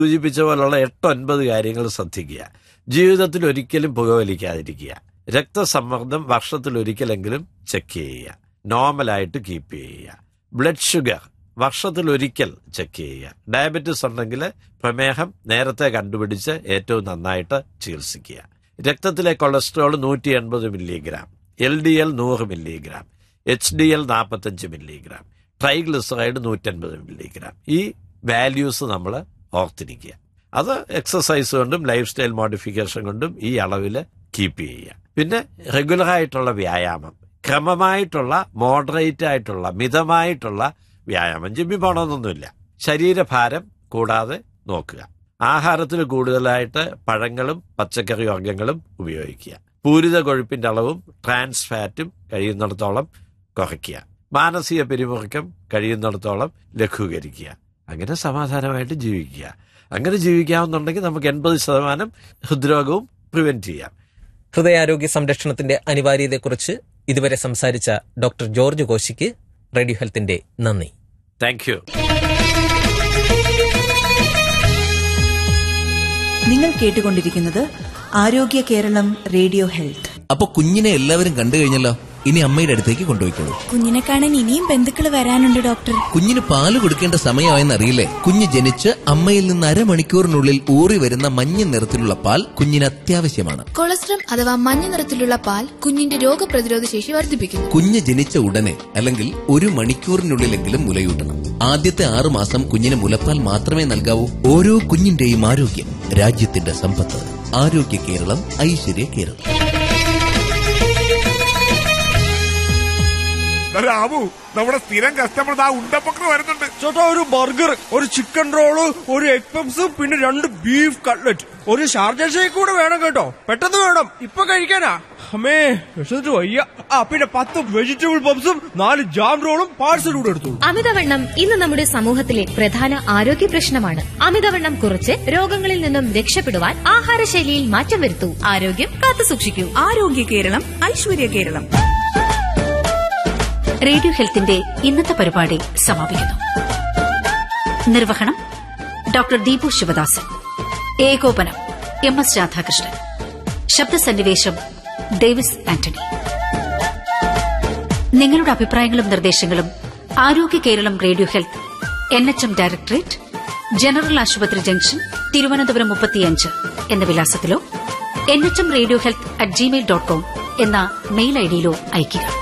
സൂചിപ്പിച്ച പോലുള്ള എട്ടൊൻപത് കാര്യങ്ങൾ ശ്രദ്ധിക്കുക ജീവിതത്തിൽ ഒരിക്കലും പുകവലിക്കാതിരിക്കുക രക്തസമ്മർദ്ദം വർഷത്തിൽ ഒരിക്കലെങ്കിലും ചെക്ക് ചെയ്യുക നോർമലായിട്ട് കീപ്പ് ചെയ്യുക ബ്ലഡ് ഷുഗർ വർഷത്തിൽ ഒരിക്കൽ ചെക്ക് ചെയ്യുക ഡയബറ്റിസ് ഉണ്ടെങ്കിൽ പ്രമേഹം നേരത്തെ കണ്ടുപിടിച്ച് ഏറ്റവും നന്നായിട്ട് ചികിത്സിക്കുക രക്തത്തിലെ കൊളസ്ട്രോൾ നൂറ്റി എൺപത് മില്ലിഗ്രാം എൽ ഡി എൽ നൂറ് മില്ലിഗ്രാം എച്ച് ഡി എൽ നാൽപ്പത്തഞ്ച് മില്ലിഗ്രാം ട്രൈഗ്ലിസറൈഡ് നൂറ്റൻപത് മില്ലിഗ്രാം ഈ വാല്യൂസ് നമ്മൾ ഓർത്തിരിക്കുക അത് എക്സസൈസ് കൊണ്ടും ലൈഫ് സ്റ്റൈൽ മോഡിഫിക്കേഷൻ കൊണ്ടും ഈ അളവിൽ കീപ്പ് ചെയ്യുക പിന്നെ റെഗുലറായിട്ടുള്ള വ്യായാമം ക്രമമായിട്ടുള്ള മോഡറേറ്റ് ആയിട്ടുള്ള മിതമായിട്ടുള്ള വ്യായാമം ജിമ്മിൽ പോകണമെന്നൊന്നുമില്ല ശരീരഭാരം കൂടാതെ നോക്കുക ആഹാരത്തിൽ കൂടുതലായിട്ട് പഴങ്ങളും പച്ചക്കറി വർഗ്ഗങ്ങളും ഉപയോഗിക്കുക പൂരിത കൊഴുപ്പിന്റെ അളവും ട്രാൻസ് ഫാറ്റും കഴിയുന്നിടത്തോളം കുറയ്ക്കുക മാനസിക പിരിമുറുക്കം കഴിയുന്നിടത്തോളം ലഘൂകരിക്കുക അങ്ങനെ സമാധാനമായിട്ട് ജീവിക്കുക അങ്ങനെ ജീവിക്കാവുന്നുണ്ടെങ്കിൽ നമുക്ക് എൺപത് ശതമാനം ഹൃദ്രോഗവും പ്രിവെന്റ് ചെയ്യാം ഹൃദയാരോഗ്യ സംരക്ഷണത്തിന്റെ അനിവാര്യതയെക്കുറിച്ച് ഇതുവരെ സംസാരിച്ച ഡോക്ടർ ജോർജ് കോശിക്ക് റേഡിയോ ഹെൽത്തിന്റെ നന്ദി താങ്ക് യു നിങ്ങൾ കേട്ടുകൊണ്ടിരിക്കുന്നത് ആരോഗ്യ കേരളം റേഡിയോ ഹെൽത്ത് അപ്പൊ കുഞ്ഞിനെ എല്ലാവരും കണ്ടു കഴിഞ്ഞല്ലോ ഇനി അമ്മയുടെ അടുത്തേക്ക് കൊണ്ടുപോയിക്കോളൂ കുഞ്ഞിനെ കാണാൻ ഇനിയും ബന്ധുക്കൾ വരാനുണ്ട് ഡോക്ടർ കുഞ്ഞിന് പാല് കൊടുക്കേണ്ട സമയമായെന്ന് അറിയില്ലേ കുഞ്ഞ് ജനിച്ച് അമ്മയിൽ നിന്ന് അരമണിക്കൂറിനുള്ളിൽ ഊറി വരുന്ന മഞ്ഞ നിറത്തിലുള്ള പാൽ കുഞ്ഞിന് അത്യാവശ്യമാണ് കൊളസ്ട്രം അഥവാ മഞ്ഞ നിറത്തിലുള്ള പാൽ കുഞ്ഞിന്റെ രോഗപ്രതിരോധ ശേഷി വർദ്ധിപ്പിക്കുന്നു കുഞ്ഞ് ജനിച്ച ഉടനെ അല്ലെങ്കിൽ ഒരു മണിക്കൂറിനുള്ളിലെങ്കിലും മുലയൂട്ടണം ആദ്യത്തെ ആറു മാസം കുഞ്ഞിന് മുലപ്പാൽ മാത്രമേ നൽകാവൂ ഓരോ കുഞ്ഞിന്റെയും ആരോഗ്യം രാജ്യത്തിന്റെ സമ്പത്ത് ആരോഗ്യ കേരളം ഐശ്വര്യ കേരളം രാമു നമ്മുടെ സ്ഥിരം കസ്റ്റമർ ആ ഉണ്ടപ്പക്കർ വരുന്നുണ്ട് ചേട്ടാ ഒരു ബർഗർ ഒരു ചിക്കൻ റോള് ഒരു എഗ് പപ്സ് പിന്നെ രണ്ട് ബീഫ് കട്ട്ലറ്റ് ഒരു ഷാർജ ഷേക്ക് കൂടെ വേണം കേട്ടോ പെട്ടെന്ന് വേണം ഇപ്പൊ കഴിക്കാനാ അമ്മേ വിശന്നിട്ട് വയ്യ ആ പിന്നെ പത്ത് വെജിറ്റബിൾ പപ്സും നാല് ജാം റോളും പാഴ്സൽ കൂടെ എടുത്തു അമിതവണ്ണം ഇന്ന് നമ്മുടെ സമൂഹത്തിലെ പ്രധാന ആരോഗ്യ പ്രശ്നമാണ് അമിതവണ്ണം കുറച്ച് രോഗങ്ങളിൽ നിന്നും രക്ഷപ്പെടുവാൻ ആഹാരശൈലിയിൽ മാറ്റം വരുത്തൂ ആരോഗ്യം കാത്തുസൂക്ഷിക്കൂ ആരോഗ്യ കേരളം ഐശ്വര്യ കേരളം റേഡിയോ ഹെൽത്തിന്റെ ഇന്നത്തെ പരിപാടി സമാപിക്കുന്നു നിർവഹണം ഡോക്ടർ ദീപു ശിവദാസൻ ഏകോപനം എം എസ് രാധാകൃഷ്ണൻ ശബ്ദസന്നിവേശം ഡേവിസ് ആന്റണി നിങ്ങളുടെ അഭിപ്രായങ്ങളും നിർദ്ദേശങ്ങളും Arogya Keralam radio health N H M directorate general ആശുപത്രി ജംഗ്ഷൻ തിരുവനന്തപുരം മുപ്പത്തിയഞ്ച് എന്ന വിലാസത്തിലോ N H M radio health at Gmail dot com എന്ന മെയിൽ ഐഡിയിലോ അയയ്ക്കുക